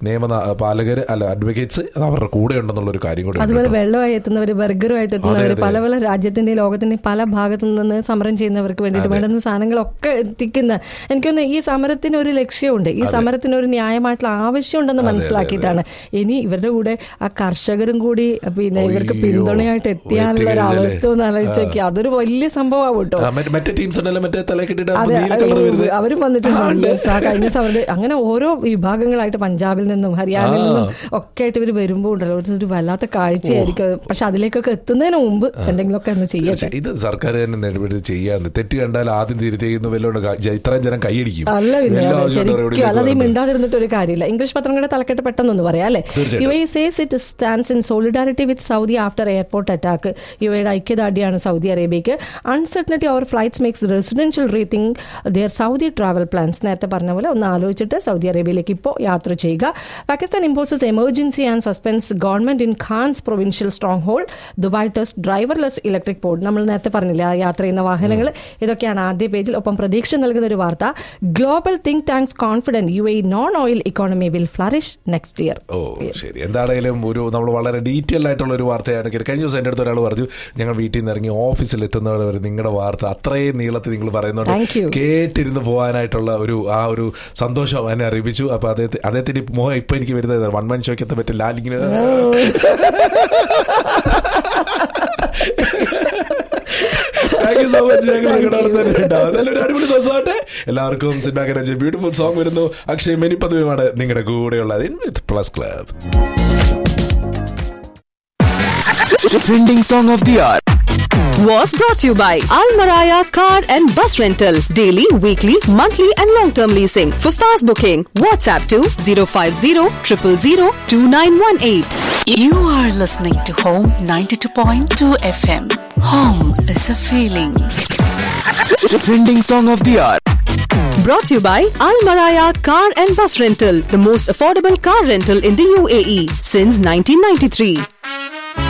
നിയമ പാലകർ അല്ല അഡ്വക്കേറ്റ്സ് അത് അവരുടെ കൂടെ ഉണ്ടെന്നുള്ള ഒരു കാര്യം കൂടി അതുപോലെ വെള്ളമായി എത്തുന്നവർ ബർഗറുമായിട്ട് എത്തുന്നവർ അതെ. പല പല രാജ്യത്തിന്റെയും ലോകത്തിന്റെയും പല ഭാഗത്തു നിന്ന് സമരം ചെയ്യുന്നവർക്ക് വേണ്ടിയിട്ട് വേണ്ടുന്ന സാധനങ്ങളൊക്കെ എത്തിക്കുന്ന എനിക്കൊന്ന് ഈ സമരത്തിന് ഒരു ലക്ഷ്യമുണ്ട് ഈ സമരത്തിന് ഒരു ന്യായമായിട്ടുള്ള ആവശ്യമുണ്ടെന്ന് മനസ്സിലാക്കിയിട്ടാണ് ഇനി ഇവരുടെ കൂടെ ആ കർഷകരും കൂടി പിന്നെ ഇവർക്ക് അയ്യോ. പിന്തുണയായിട്ട് എത്തിയാനുള്ള ഒരു എത്തിക്കഴിഞ്ഞാല്. അവസ്ഥ ഒന്ന് ആലോചിച്ചേക്ക് അതൊരു വലിയ സംഭവമാവും കേട്ടോ ആ, മറ്റേ- മറ്റേ ടീംസ് ഉണ്ടല്ലോ മറ്റേ തല കെട്ടിട്ട് അതെ നീല കളർ വരുന്നത് അവരും വന്നിട്ടുണ്ട് Yes, ആ കഴിഞ്ഞ സമയത്ത് അങ്ങനെ ഓരോ വിഭാഗങ്ങളായിട്ട് പഞ്ചാബിൽ നിന്നും ഹരിയാനയിൽ നിന്നും ഒക്കെ ആയിട്ട് ഇവർ വരുമ്പോൾ ഉണ്ടല്ലോ ഒരു- ഒരു വല്ലാത്ത കാഴ്ചയായിരിക്കും പക്ഷെ അതിലേക്കൊക്കെ എത്തുന്നതിന് മുമ്പ് എന്തെങ്കിലുമൊക്കെ ഒന്ന് ചെയ്യട്ടെ ഇത് സർക്കാർ തന്നെ നിലപെട്ട് ചെയ്യാന്ന് തെറ്റ് കണ്ടാൽ ആദ്യം തിരുത്തിയെന്ന് വല്ലോണ്ട് ക- ജ- ഇത്രയും ജനം കൈയടിക്കും അല്ല പിന്നെ എല്ലാ അതെ, ആവശ്യവും ശരിക്കും റെഡിയിലേക്ക് അല്ലാതെ ഈ വരണ്ടേ? മിണ്ടാതിരുന്നിട്ട് ഒരു കാര്യമില്ല ഇംഗ്ലീഷ് പത്രങ്ങളുടെ തലക്കെട്ട് പെട്ടെന്നൊന്ന് പറയാം അല്ലേ തീർച്ചയായിട്ടും. U A says it stands in solidarity with Saudi after airport attack U എയുടെ ഐക്യദാർഢ്യമാണ് സൗദി അറേബ്യയ്ക്ക് uncertainty over flights makes residential rethink their Saudi travel plans നേരത്തെ പറഞ്ഞ പോലെ ഒന്ന് ആലോചിച്ചിട്ട് സൗദി അറേബ്യയിലേക്ക് ഇപ്പോൾ യാത്ര ചെയ്യുക Pakistan imposes emergency and suspends government in Khan's provincial stronghold Dubai test driverless electric boat നമ്മൾ നേരത്തെ പറഞ്ഞില്ല ആ യാത്ര ചെയ്യുന്ന വാഹനങ്ങൾ ഇതൊക്കെയാണ് ആദ്യ പേജിൽ ഒപ്പം പ്രതീക്ഷ നൽകുന്ന ഒരു വാർത്ത global think tanks confident U A non oil economy will flourish next year ഓ ശരി എന്താണേലും ഒരു നമ്മൾ വളരെ ഡീറ്റെയിൽ ആയിട്ടുള്ള ഒരു വാർത്തയാണ് കേട്ടത്. കഴിഞ്ഞ ദിവസം എൻ്റെ അടുത്ത് ഒരാൾ പറഞ്ഞു ഞങ്ങൾ വീട്ടിൽ നിന്ന് ഇറങ്ങി ഓഫീസിൽ എത്തുന്നവരെ വരെ നിങ്ങളുടെ വാർത്ത അത്രയും നീളത്തിൽ നിങ്ങൾ Thank പറയുന്നുണ്ട് you. കേട്ടിരുന്ന് പോകാനായിട്ടുള്ള ഒരു ആ ഒരു സന്തോഷം എന്നെ അറിയിപ്പിച്ചു അപ്പൊ അദ്ദേഹത്തെ അദ്ദേഹത്തിന്റെ മുഖം ഇപ്പൊ എനിക്ക് വരുന്നത് വൺ മൻ ഷോക്കത്തെ പറ്റി ലാലിങ്ങനെ താങ്ക് യു സോ മച്ച് ഞങ്ങൾ നിങ്ങളുടെ അടുത്ത് തന്നെ ഉണ്ടാവും എന്തായാലും ഒരു അടിപൊളി ദിവസമായിട്ട് എല്ലാവർക്കും സിനിമാ ബ്യൂട്ടിഫുൾ സോങ് വരുന്നു അക്ഷയ് മെനി പദവിയുമാണ് നിങ്ങളുടെ കൂടെയുള്ളത് in with plus club Trending song of the hour. was brought to you by Al Maraya Car and Bus Rental. Daily, weekly, monthly, and long term leasing. For fast booking, WhatsApp to 050 000 2918. You are listening to Home 92.2 FM. Home is a feeling. Trending song of the hour. Brought to you by Al Maraya Car and Bus Rental, the most affordable car rental in the UAE since 1993.